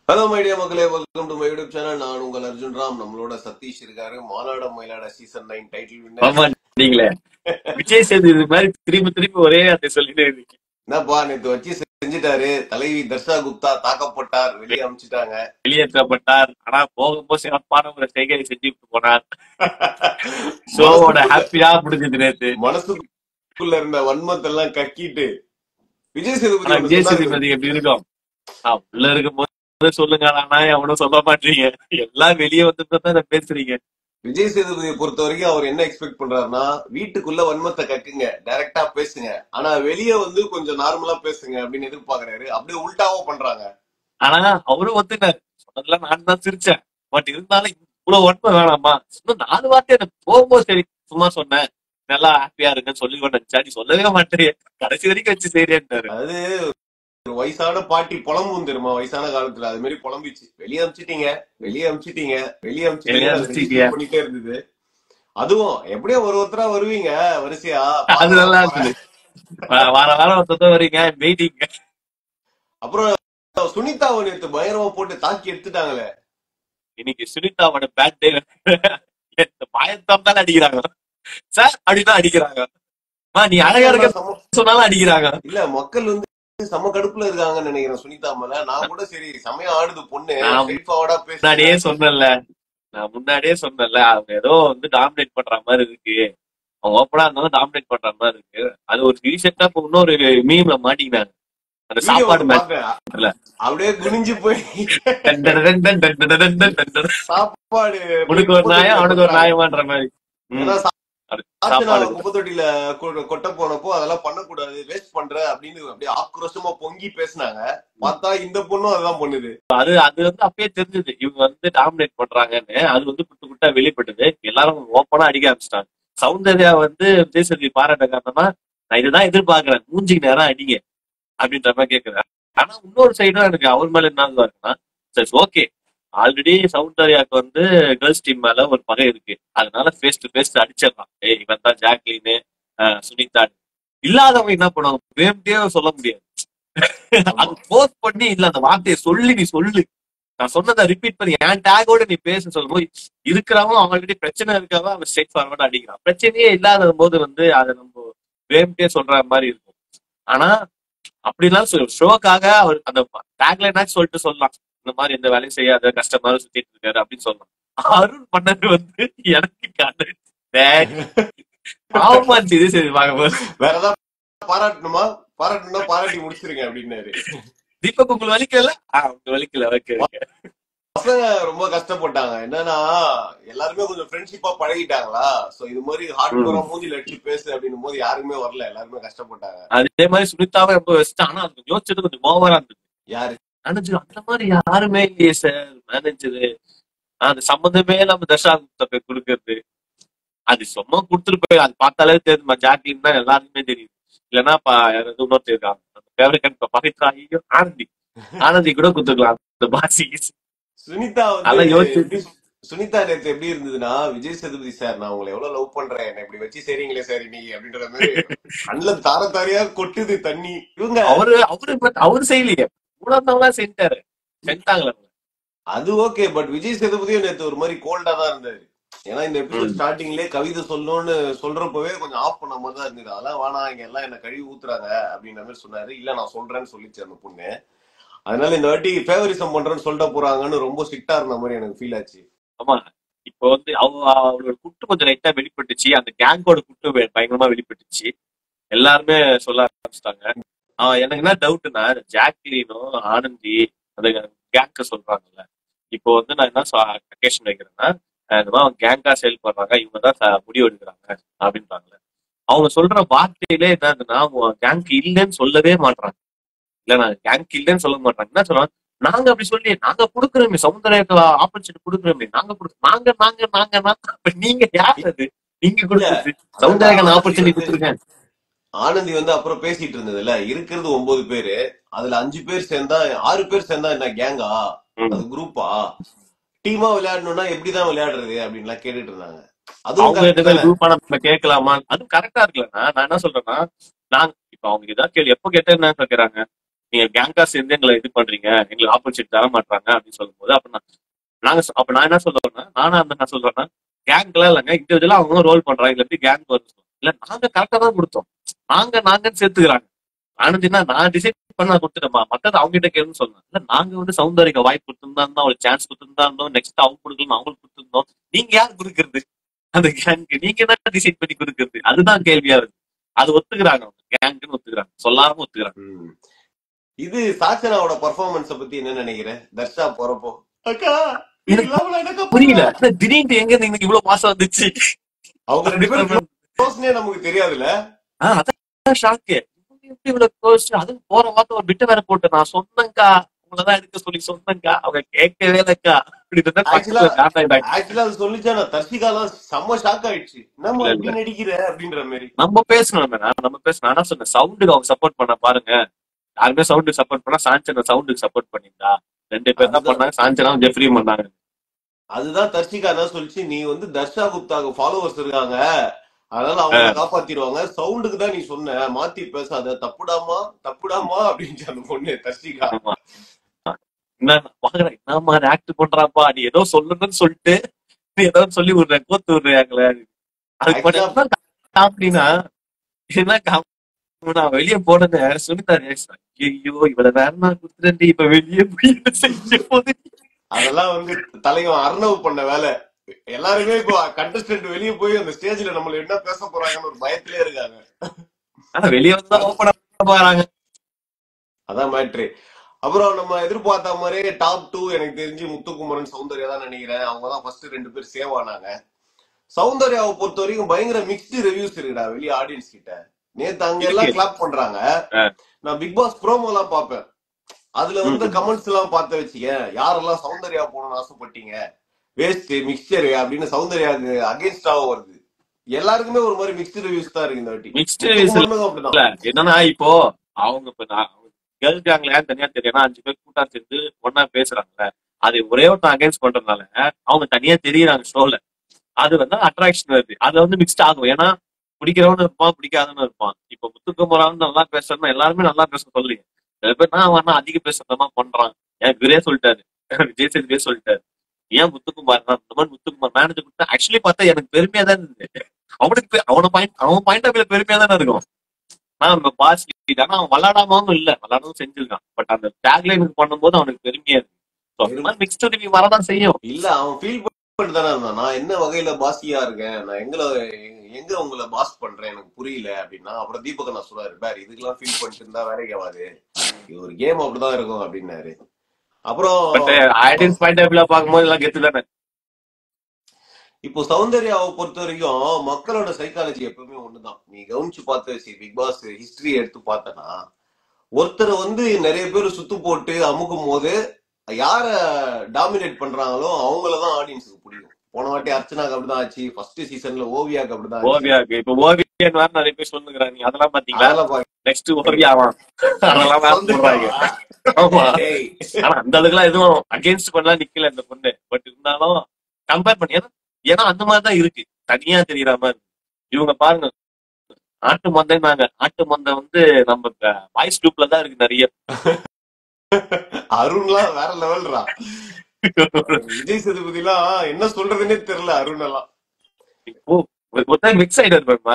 Hello my dear மக்களே welcome to my YouTube channel நான் உங்கள் அர்ஜுன் ராம் நம்மளோட சதீஷ் இருக்காரு Maanada Mayilada season nine title winner ஆமா நீங்களே விஜய் சேது மாதிரி திரும்பி திரும்பி ஒரே அந்த சொல்லிட்டே இருக்கீங்க என்னப்பா நேத்து வச்சு செஞ்சுட்டாரு தலைவி தர்ஷா குப்தா தாக்கப்பட்டார் வெளியே அமிச்சிட்டாங்க வெளியேற்றப்பட்டார் ஆனா போகும்போது சிறப்பான ஒரு செய்கை செஞ்சுட்டு போனார் ஷோவோட ஹாப்பியா முடிஞ்சது நேத்து மனசுக்குள்ள இருந்த வன்மத்தெல்லாம் கக்கிட்டு விஜய் சேதுபதி ஆனா ஒண்ணு விஜய் சொன்னாரு. சேதுபதி எப்படி இருக்கும் ஆ, உள்ள இருக்கும் போது சொல்லுங்க ஆனா எவனும் சொல்ல மாட்டீங்க எல்லாம் வெளியே வந்து தான் பேசுறீங்க விஜய் சேதுபதியை பொறுத்த வரைக்கும் அவர் என்ன எக்ஸ்பெக்ட் பண்றாருன்னா வீட்டுக்குள்ள வன்மத்தை கக்குங்க டைரக்டா பேசுங்க ஆனா வெளியே வந்து கொஞ்சம் நார்மலா பேசுங்க அப்படின்னு எதிர்பார்க்கறாரு அப்படியே உல்டாவோ பண்றாங்க ஆனா அவரும் ஒத்துனாரு சொன்னதுல நான் தான் சிரிச்சேன் பட் இருந்தாலும் இவ்வளவு உண்மை வேணாமா இன்னும் நாலு வார்த்தை எனக்கு போகும்போது சரி சும்மா சொன்னேன் நல்லா ஹாப்பியா இருக்குன்னு சொல்லி கொண்டு வந்துச்சா நீ சொல்லவே மாட்டேறிய கடைசி வரைக்கும் வச்சு சரியான்ட்டாரு அது ஒரு வயசான பாட்டி புலம்பும் தெரியுமா வயசான காலத்துல அது மாதிரி புலம்பிச்சு வெளியே அமிச்சிட்டீங்க வெளியே அமிச்சிட்டீங்க வெளியே வெளிய அமிச்சிட்டீங்க அமிச்சிட்டீங்க. பண்ணிட்டே இருந்தது அதுவும் எப்படியோ ஒரு ஒருத்தரா வருவீங்க வரிசையா அது நல்லா இருக்குது வா- வார வாரம் ஒருத்தர் வரீங்க வெயிட்டிங் அப்புறம் சுனிதாவை நேத்து பயங்கரமா போட்டு தாக்கி எடுத்துட்டாங்களே இன்னைக்கு சுனிதாவோட பேட் டே பாயத்தான் தான் அடிக்கிறாங்க சார் அப்படின்னு அடிக்கிறாங்க அம்மா, நீ அழகா இருக்க சம- சொன்னாலும் அடிக்கிறாங்க இல்ல மக்கள் வந்து செம கடுப்புல இருக்காங்கன்னு நினைக்கிறேன் சுனிதா மேல நான் கூட சரி செமையா ஆடுது பொண்ணு நான் செல்ஃபாவோட முன்னாடியே பேச சொன்னேன்ல நான் முன்னாடியே சொன்னேன்ல அவங்க ஏதோ வந்து டாமினேட் பண்ற மாதிரி இருக்கு அவங்க ஓப்பனா இருந்தாலும் டாமினேட் பண்ற மாதிரி இருக்கு அது ஒரு ரீசெண்டா இப்போ இன்னொரு மீம்ல மாட்டிக்கினாங்க அந்த சாப்பாடு மேட்ச் இல்ல. அப்படியே குனிஞ்சு போய் சாப்பாடு உனக்கு ஒரு நாயம் அவனுக்கு ஒரு நாயமான்ற மாதிரி ம். ஏன்னா அது சாப்பிட்டு சாப்பாடு குப்பை தொட்டியில கொ- கொட்ட போனப்போ அதெல்லாம் பண்ணக்கூடாது வேஸ்ட் பண்ற அப்படின்னு அப்படியே ஆக்ரோஷமா பொங்கி பேசினாங்க பார்த்தா இந்த பொண்ணும் அதுதான் பண்ணுது அது அது வந்து அப்பயே தெரிஞ்சது இவங்க வந்து டாமினேட் பண்றாங்கன்னு அது வந்து குட்டு குட்டா வெளிப்பட்டது எல்லாரும் ஓப்பனா அடிக்க ஆரம்பிச்சிட்டாங்க சௌந்தர்யா வந்து விஜய் சேதுபதி பாராட்ட காரணமா நான் இதுதான் எதிர்பார்க்கிறேன் மூஞ்சிக்கு நேரம் அடிங்க அப்படின்ற மாதிரி கேக்குறேன் ஆனா இன்னொரு சைடும் எனக்கு அவர் மேல என்ன இருக்குன்னா சரி ஓகே ஆல்ரெடி சௌந்தர்யாக்கு வந்து கேர்ள்ஸ் டீம் மேல ஒரு பகை இருக்கு அதனால ஃபேஸ் டு ஃபேஸ் அடிச்சிடலாம் ஏய் இவன் தான் ஜாக்லின் சுனிதா இல்லாதவங்க என்ன பண்ணுவாங்க வேம்டே சொல்ல முடியாது அது போஸ்ட் பண்ணி இல்ல அந்த வார்த்தையை சொல்லி நீ சொல்லு நான் சொன்னதை ரிப்பீட் பண்ணி என் டேகோட நீ பேச சொல்லும்போது இருக்கிறவன் ஆல்ரெடி பிரச்சனை இருக்கவன் அவன் ஸ்ட்ரெயிட் ஃபார்வர்டா அடிக்கிறான் பிரச்சனையே இல்லாத போது வந்து அதை நம்ம வேம்டே சொல்ற மாதிரி இருக்கும் ஆனா அப்படிலாம் ஷோக்காக அவர் அந்த டேக்லைனாச்சும் சொல்லிட்டு சொல்லலாம் இந்த மாதிரி எந்த வேலையும் செய்யாத கஷ்டமா சுத்திட்டு இருக்காரு அப்படின்னு சொல்லலாம் அருண் பண்ணது வந்து எனக்கு காட்டு பாவமா இருந்துச்சு இது சரி பார்க்கும்போது வேற ஏதாவது பாராட்டணுமா பாராட்டணும்னா பாராட்டி முடிச்சிருங்க அப்படின்னாரு தீபக் உங்களுக்கு வலிக்கல ஆஹ் உங்களுக்கு வலிக்கல ஓகே ஓகே பசங்க ரொம்ப கஷ்டப்பட்டாங்க என்னன்னா எல்லாருமே கொஞ்சம் ஃப்ரெண்ட்ஷிப்பா பழகிட்டாங்களா சோ இது மாதிரி ஹார்ட் கோரா மூஞ்சில அடிச்சு பேசு அப்படின்னும் போது யாருமே வரல எல்லாருமே கஷ்டப்பட்டாங்க அதே மாதிரி சுனிதாவை ரொம்ப வச்சுட்டு ஆனா அது யோசிச்சது கொஞ்சம் ஓவரா இருந்தது யாரு மேனேஜர் அந்த மாதிரி யாருமே இல்லையே சார் மேனேஜர் அது சம்மந்தமே நம்ம தர்ஷா குப்தா போய் கொடுக்கறது அது சும்மா கொடுத்துட்டு போய் அது பார்த்தாலே தெரியுமா ஜாக்லின் தான் எல்லாருக்குமே தெரியும் இல்லைன்னா பா யாராவது இன்னொருத்தர் இருக்காங்க ஃபேவரட் பவித்ரா ஐயோ ஆனந்தி ஆனந்தி கூட கொடுத்துருக்கலாம் அந்த பாசி சுனிதா நல்லா வந்து யோசிச்சு- எப்படி சுனிதா நேத்து எப்படி இருந்ததுன்னா விஜய் சேதுபதி சார் நான் உங்களை எவ்வளவு லவ் பண்றேன் என்னை இப்படி வச்சு சரிங்களே சார் இன்னைக்கு அப்படின்ற மாதிரி கண்ணுல தார தாரையா கொட்டுது தண்ணி இவங்க அவரு அவரு but அவரு செய்யலையே மூணாந்தவங்களா செஞ்சாரு செஞ்சாங்களே அது ஓகே பட் விஜய் சேதுபதியும் நேத்து ஒரு மாதிரி கோல்டா தான் இருந்தாரு ஏன்னா இந்த எபிசோட் ம். ஸ்டார்டிங்லயே கவிதை சொல்லணும்னு சொல்றப்பவே கொஞ்சம் ஆஃப் பண்ண மாதிரி தான் இருந்தது அதெல்லாம் வேணாம் இங்க எல்லாம் என்ன கழுவி ஊத்துறாங்க அப்படின்ற மாதிரி சொன்னாரு இல்ல நான் சொல்றேன்னு சொல்லிச்சு அந்த பொண்ணு அதனால இந்த வாட்டி ஃபேவரிசம் பண்றேன்னு சொல்லிட்டு போறாங்கன்னு ரொம்ப ஸ்ட்ரிக்டா இருந்த மாதிரி எனக்கு ஃபீல் ஆச்சு ஆமா இப்போ வந்து அவங்க அவங்களோட குட்டு கொஞ்சம் லைட்டா வெளிப்பட்டுச்சு அந்த கேங்கோட குட்டு வெ- பயங்கரமா வெளிப்பட்டுச்சு எல்லாருமே சொல்ல ஆரம்பிச்சிட்டாங்க ஆஹ் எனக்கு என்ன டவுட்னா ஜாக்லினும் ஆனந்தி அந்த கேங்க சொல்றாங்கல்ல இப்போ வந்து நான் என்ன அக்கேஷன் வைக்கிறேன்னா அஹ் இந்த மாதிரி அவங்க கேங்கா செயல்படுறாங்க இவங்க தான் ச- முடிவு எடுக்கிறாங்க அப்படின்றாங்கல்ல அவங்க சொல்ற வார்த்தையிலே என்னதுன்னா அவங்க கேங்க் இல்லைன்னு சொல்லவே மாட்றாங்க இல்ல நான் கேங்க் இல்லைன்னு சொல்ல மாட்டாங்க என்ன சொல்றாங்க நாங்க அப்படி சொல்லி நாங்க கொடுக்குறோமே சமுதாயக்கு ஆப்பர்ச்சுனிட்டி கொடுக்குறோமே நாங்க கொடு நாங்க நாங்க நாங்க நாங்க அப்ப நீங்க யார் அது நீங்க கொடுக்குறது சமுதாயக்கு நான் ஆப்பர்ச்சுனிட்டி கொடுத்துருக்கேன் ஆனந்தி வந்து அப்புறம் பேசிட்டு இருந்ததுல இருக்கிறது ஒன்பது பேரு அதுல அஞ்சு பேர் சேர்ந்தா ஆறு பேர் சேர்ந்தா என்ன கேங்கா ம். அது குரூப்பா டீமா விளையாடணும்னா எப்படிதான் விளையாடுறது அப்படின்லாம் கேட்டுட்டு இருந்தாங்க அவங்க அதுவும் correct எதுவுமே தானே? குரூப்பா நம்ம கேட்கலாமா அதுவும் கரெக்டா இருக்குல்லண்ணா நான் என்ன சொல்றேன்னா நான் இப்ப அவங்க இதான் கேள்வி எப்போ கேட்டா என்ன கேக்குறாங்க நீங்க கேங்கா சேர்ந்து எங்களை இது பண்றீங்க எங்களுக்கு ஆப்பர்ச்சுனிட்டி தர மாட்டாங்க அப்படின்னு சொல்லும்போது அப்ப நான் நாங்க சொ- அப்ப நான் என்ன சொல்றேன்னா நானா அந்த நான் சொல்றேன்னா கேங்க்லாம் இல்லைங்க இண்டிவிஜுவலா அவங்க ரோல் பண்றாங்க இதுல எப்படி கேங் வருது இல்ல நாங்க கரெக்டா தான் கொடுத்தோம் நாங்க நாங்கன்னு சேர்த்துக்கிறாங்க ஆனந்தினா நான் டிசைட் பண்ண கொடுத்துட்டோமா மத்தது அவங்க கிட்ட கேளுன்னு சொன்னேன் இல்ல நாங்க வந்து சௌந்தர்யக்கு வாய்ப்பு கொடுத்திருந்தா இருந்தோம் அவளுக்கு சான்ஸ் கொடுத்திருந்தா இருந்தோம் நெக்ஸ்ட் அவங்க கொடுக்கலாம் அவங்களுக்கு கொடுத்திருந்தோம் நீங்க யார் கொடுக்கறது அந்த கேங்க்கு நீங்க என்ன டிசைட் பண்ணி கொடுக்கறது அதுதான் கேள்வியா இருக்கு அது ஒத்துக்கிறாங்க அவங்க கேங்க்னு ஒத்துக்கிறாங்க சொல்லாம ஒத்துக்கிறாங்க ம். இது சாச்சனாவோட பர்ஃபார்மன்ஸ பத்தி என்ன நினைக்கிற தர்ஷா போறப்போ அக்கா இது எனக்கு இல்லாம நான் என்னக்கா புரியல பண்ணுவேன் ஆனா திடீர்னு எங்க இருந்து இன்னைக்கு இவ்வளவு மாசம் வந்துச்சு அவங்க ரெண்டு பேரும் க்ளோஸ்னே நமக்கு தெரியாதுல்ல ஆஹ் அதான் ஷாக்கு எப்படி இவ்வளவு க்ளோஸ் அதுவும் போற வார்த்தை ஒரு பிட்ட வேற போட்டு நான் சொன்னேன்க்கா உங்களதான் எடுக்க சொல்லி சொன்னேன்க்கா அவங்க கேட்கவே இல்லக்கா அப்படின்னு ஆக்சுவலா பக்கத்துல காண்டாக்ட் ஆக்சுவலா அது சொல்லிச்சா நான் தர்ஷிகாலாம் செம்ம ஷாக் ஆயிடுச்சு நம்ம இல்ல, இப்படி நடிக்கிற அப்படின்ற மாதிரி நம்ம பேசணும் நம்ம பேசணும் ஆனா சொன்னேன் சவுண்டுக்கு அவங்க சப்போர்ட் பண்ண பாருங்க யாருமே சவுண்டுக்கு சப்போர்ட் பண்ணா சாஞ்சனா சவுண்டுக்கு சப்போர்ட் பண்ணிருந்தா ரெண்டு பேர் தான் அதுதான் பண்ணாங்க சாஞ்சனா ஜெஃப்ரியும் பண்ணாங்க அதுதான் தர்ஷிகா தான் சொல்லிச்சு நீ வந்து தர்ஷா குப்தாக்கு ஃபாலோவர்ஸ் இருக்காங்க அதனால அவங்க காப்பாத்திடுவாங்க சவுண்டுக்கு தான் நீ சொன்ன மாத்தி பேசாத தப்புடாமா தப்புடாமா அப்படின்னு அந்த பொண்ணு தர்ஷிகா ஆமா என்ன பாக்குறேன் என்ன மாதிரி ஆக்ட் பண்றாப்பா நீ ஏதோ சொல்லணும்னு சொல்லிட்டு நீ ஏதோ சொல்லி விடுற கோத்து விடுறாங்களே அதுக்கு Actually- மட்டும் காமெடினா என்ன காமெடி நான் வெளியே போனத சுனிதா ஐயோ இவ்வளவு நேரம் நான் குடுத்துட்டேன் இப்ப வெளியே போய் என்ன செஞ்ச போது அதெல்லாம் வந்து தலைவன் அர்ணவ் பண்ண வேலை எல்லாருமே இப்போ கண்டஸ்டன்ட் வெளியே போய் அந்த ஸ்டேஜ்ல நம்மள என்ன பேச போறாங்கன்னு ஒரு பயத்திலே இருக்காங்க ஆனா வெளியே வந்து தான் ஓப்பன் போறாங்க அதான் மேட்ரு அப்புறம் நம்ம எதிர்பார்த்த மாதிரியே டாப் டூ எனக்கு தெரிஞ்சு முத்துக்குமரன் சௌந்தர்யா தான் நினைக்கிறேன் அவங்க தான் ஃபர்ஸ்ட் ரெண்டு பேர் சேவ் ஆனாங்க சௌந்தர்யாவை பொறுத்த வரைக்கும் பயங்கர மிக்ஸ்டு ரிவ்யூஸ் இருக்குடா வெளிய ஆடியன்ஸ் கிட்ட நேத்து அங்க எல்லாம் இருக்கு. கிளாப் பண்றாங்க ஆ. நான் பிக் பாஸ் ப்ரோமோ எல்லாம் பார்ப்பேன் அதுல வந்து ம். கமெண்ட்ஸ் எல்லாம் பார்த்து வச்சுக்க யாரெல்லாம் சௌந்தர்யா போகணும்னு ஆசைப்பட்டீங்க வேஸ்ட் மிக்சர் அப்படின்னு சௌந்தர்யாவுக்கு அகேன்ஸ்டாவும் வருது எல்லாருக்குமே ஒரு மாதிரி மிக்ஸ்டு ரிவ்யூஸ் தான் இருக்கு இந்த வாட்டி மிக்ஸ்டு ரிவ்யூஸ் முத்துக்குமரனுக்கும் அப்படிதான் இல்ல என்னன்னா இப்போ அவங்க இப்ப நான் கேர்ள்ஸ் கேங்ல ஏன் தனியா தெரியும் அஞ்சு பேர் கூட்டா சேர்ந்து ஒன்னா பேசுறாங்கல்ல அது ஒரே ஒருத்தன் அகைன்ஸ்ட் பண்றதுனால அவங்க தனியா தெரியுறாங்க ஷோல அது வந்து அட்ராக்ஷன் வருது அது வந்து மிக்ஸ்ட் ஆகும் ஏன்னா பிடிக்கிறவனு இருப்பான் பிடிக்காதவனு இருப்பான் இப்ப முத்துக்குமரான் நல்லா பேசுறதுனா எல்லாருமே நல்லா பேச சொல்லி சில பேர் நான் வேணா அதிக பேசுறதமா பண்றான் ஏன் விரே சொல்லிட்டாரு விஜய் சேதுவே சொல்லிட்டாரு ஏன் முத்துக்குமார் நான் இந்த மாதிரி முத்துக்குமார் மேனேஜர் கொடுத்தா ஆக்சுவலி பார்த்தா எனக்கு பெருமையா தான் இருந்தது அவனுக்கு பெ- அவன பாயிண்ட் அவன் பாயிண்ட் ஆஃப் பெருமையா தானே இருக்கும் நான் நம்ம பாஸ் ஆனா அவன் விளாடாமவும் இல்ல விளாடவும் செஞ்சிருக்கான் பட் அந்த டேக்லைனுக்கு பண்ணும்போது அவனுக்கு பெருமையா இருக்கு So, அந்த மாதிரி மிக்ஸ்ட் ரிவ்யூ வரதான் செய்யும் இல்ல அவன் ஃபீல் பண்ணிட்டு தானே இருந்தான் நான் என்ன வகையில பாசியா இருக்கேன் நான் எங்களை எங்க உங்களை பாஸ் பண்றேன் எனக்கு புரியல அப்படின்னா அப்புறம் தீபக் நான் சொல்றாரு பாரு இதுக்கெல்லாம் ஃபீல் பண்ணிட்டு இருந்தா வேலைக்கு ஆகாது இது ஒரு கேம் அப்படிதான் இருக்கும் அப்படின்னாரு அப்புறம் பட் ஆடியன்ஸ் பாயிண்ட் ஆஃப் பார்க்கும்போது எல்லாம் கெத்து தானே இப்போ சௌந்தர்யாவை பொறுத்த வரைக்கும் மக்களோட சைக்காலஜி எப்பவுமே ஒண்ணுதான் நீ கவனிச்சு பார்த்து சரி பிக் பாஸ் ஹிஸ்டரி எடுத்து பார்த்தனா ஒருத்தரை வந்து நிறைய பேர் சுத்து போட்டு அமுக்கும் போது யார டாமினேட் பண்றாங்களோ அவங்களதான் ஆடியன்ஸுக்கு பிடிக்கும் போன வாட்டி அர்ச்சனாக்கு அப்படிதான் ஆச்சு ஃபர்ஸ்ட் சீசன்ல ஓவியாக்கு அப்படிதான் ஆச்சு ஓவியாக்கு இப்ப ஓவியன் வேற நிறைய பேர் சொல்லுங்கிறாங்க நீ அதெல்லாம் பாத்தீங்களா அதெல்லாம் பாக்க- நெக்ஸ்ட் ஓவியாவான் அதெல்லாம் வேற சொல்றாங்க ஆமா ஏய், ஆனா அந்த அளவுக்குலாம் எதுவும் அகேன்ஸ்ட் பண்ணலாம் நிக்கல இந்த பொண்ணு பட் இருந்தாலும் கம்பேர் பண்ணி ஏன்னா ஏன்னா அந்த மாதிரிதான் இருக்கு தனியா தெரியற மாதிரி இவங்க பாருங்க ஆட்டு மந்தைன்னாங்க ஆட்டு மந்தை வந்து நம்ம வாய்ஸ் குரூப்ல தான் இருக்கு நிறைய அருண்லாம் வேற லெவல்ரா விஜய் சேதுபதி எல்லாம் என்ன சொல்றதுன்னே தெரியல அருண் எல்லாம் ஓ ஒரு மிக்ஸ் ஆயிட்டு இருப்பேன்மா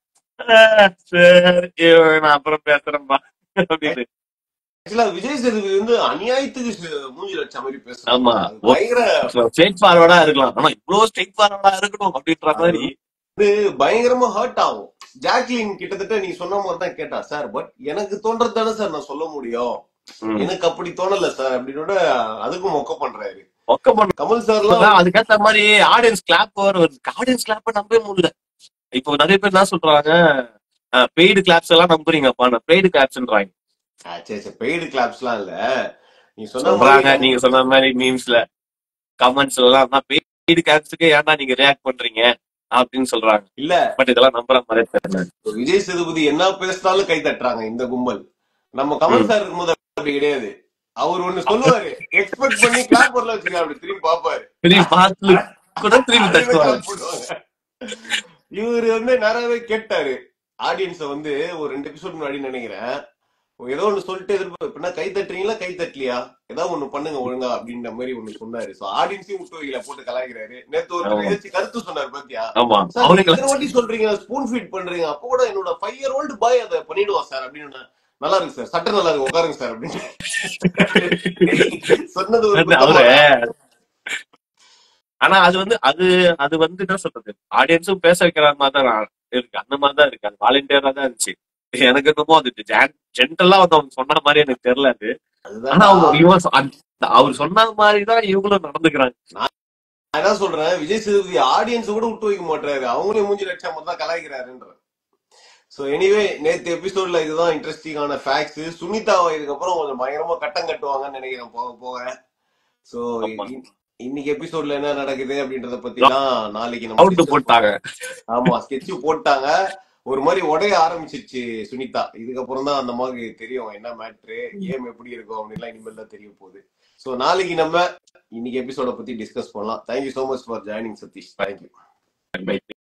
சரி நான் அப்புறம் பேசுறேன்பா அப்படின்னு ஆக்சுவலா விஜய் சேதுபதி வந்து அநியாயத்துக்கு சு- மூஞ்சி வச்ச மாதிரி பேசுறாங்க ஆமா. அது பயங்கர ஸ்ட்ரெயிட் ஃபார்வர்டா இருக்கலாம் ஆனா இவ்வளவு ஸ்ட்ரெயிட் ஃபார்வர்டா இருக்கணும் அப்படின்ற மாதிரி பயங்கரமா ஹர்ட் ஆகும் ஜாக்லின் கிட்டத்தட்ட நீ சொன்ன மாதிரி தான் கேட்டா சார் பட் எனக்கு தோன்றது தானே சார் நான் சொல்ல முடியும் ம். எனக்கு அப்படி தோணல சார் அப்படின்னு அதுக்கும் மொக்க பண்றாரு ஒக்க பண்ண கமல் சார்லாம் அதுக்கேத்த மாதிரி ஆடியன்ஸ் கிளாப் வர வருது ஆடியன்ஸ் கிளாப் நம்பவே முடியல இப்போ நிறைய பேர் என்ன சொல்றாங்க பெய்டு கிளாப்ஸ் எல்லாம் நம்புறீங்கப்பா பெய்டு கிளாப்ஸ்ன்றாங்க ஆ, சரி சரி பெய்டு கிளாப்ஸ்லாம் இல்ல நீ சொன்ன சொல்றாங்க மாதிரி நீங்க சொன்ன மாதிரி மீம்ஸ்ல கமெண்ட்ஸ் எல்லாம் பெய்டு கிளாப்ஸுக்கு ஏன்டா நீங்க ரியாக்ட் பண்றீங்க அப்படின்னு சொல்றாங்க இல்ல பட் இதெல்லாம் நம்புற மாதிரி தெரியல விஜய் சேதுபதி என்ன பேசினாலும் கை தட்டுறாங்க இந்த கும்பல் நம்ம கமல் ம். சார் இருக்கும்போது அப்படி கிடையாது அவர் ஒண்ணு சொல்லுவாரு எக்ஸ்பெக்ட் பண்ணி கிளாப் வரல வச்சுக்க அப்படி திரும்பி பாப்பாரு திரும்பி பார்த்து கூட திரும்பி அதுவே தட்டுவாங்க clap போடுவாங்க. இவரு வந்து நிறையவே கேட்டாரு ஆடியன்ஸ வந்து ஒரு ரெண்டு எபிசோட் முன்னாடி நினைக்கிறேன் ஏதோ ஒண்ணு சொல்லிட்டு எதிர்ப்பு இப்ப என்ன கை தட்டுறீங்களா கை தட்டலையா ஏதாவது ஒண்ணு பண்ணுங்க ஒழுங்கா அப்படின்ற மாதிரி ஒண்ணு சொன்னாரு சோ ஆடியன்ஸையும் விட்டு வைக்கல போட்டு கலாய்க்கிறாரு நேத்து ஒரு ஆமா ஏதாச்சும் கருத்து சொன்னாரு பாத்தியா ஆமா சார் அவனுக்கு இத்தனை வாட்டி சொல்றீங்க ஸ்பூன் ஃபீட் பண்றீங்க அப்ப கூட என்னோட ஃபைவ் இயர் ஓல்டு பாய் அதை பண்ணிடுவான் சார் அப்படின்னு நான், நல்லா இருக்கு சார் சட்ட நல்லா இருக்கு உட்காருங்க சார் அப்படின்னு சொன்னது ஒரு வந்து அவரு குத்தமாடா ஆனா அது வந்து அது அது வந்து என்ன சொல்றது ஆடியன்ஸும் பேச வைக்கிற மாதிரி தான் நான் இருக்கு அந்த மாதிரி தான் இருக்கு அது வாலண்டியரா தான் இருந்துச்சு எனக்கு என்னமோ அது ஜென்டலா வந்து அவங்க சொன்ன மாதிரி எனக்கு தெரியல அது ஆனா அதுதான்டா அவங்க இவன் சொ- அந்த- அவர் சொன்ன மாதிரிதான் இவங்களும் நடந்துக்கிறாங்க நான் என்ன சொல்றேன் விஜய் சேதுபதி ஆடியன்ஸ் கூட விட்டு வைக்க மாட்டாரு அவங்களே மூஞ்சி லட்சம் தான் கலாய்க்கிறாருன்ற சோ எனிவே நேத்து எபிசோட்ல இதுதான் இன்ட்ரெஸ்டிங்கான ஃபேக்ட்ஸ் சுனிதாவை இதுக்கப்புறம் கொஞ்சம் பயங்கரமா கட்டம் கட்டுவாங்கன்னு நினைக்கிறேன் போக போக சோ ஆமா இன்னைக்கு எபிசோட்ல என்ன நடக்குது அப்படின்றத பத்திலாம் நாளைக்கு நம்ம ரவுண்டு டிஸ்கஸ் போட்டாங்க பண்ணலாம் ஆமா ஸ்கெட்ச் போட்டாங்க ஒரு மாதிரி உடைய ஆரம்பிச்சிருச்சு சுனிதா இதுக்கப்புறம் தான் அந்த மாதிரி தெரியும் என்ன மேட்ரு கேம் எப்படி இருக்கும் அப்படின்லாம் இனிமேல் தான் தெரிய போகுது சோ நாளைக்கு நம்ம இன்னைக்கு எபிசோட பத்தி டிஸ்கஸ் பண்ணலாம் thank you so much for joining Sathish thank you by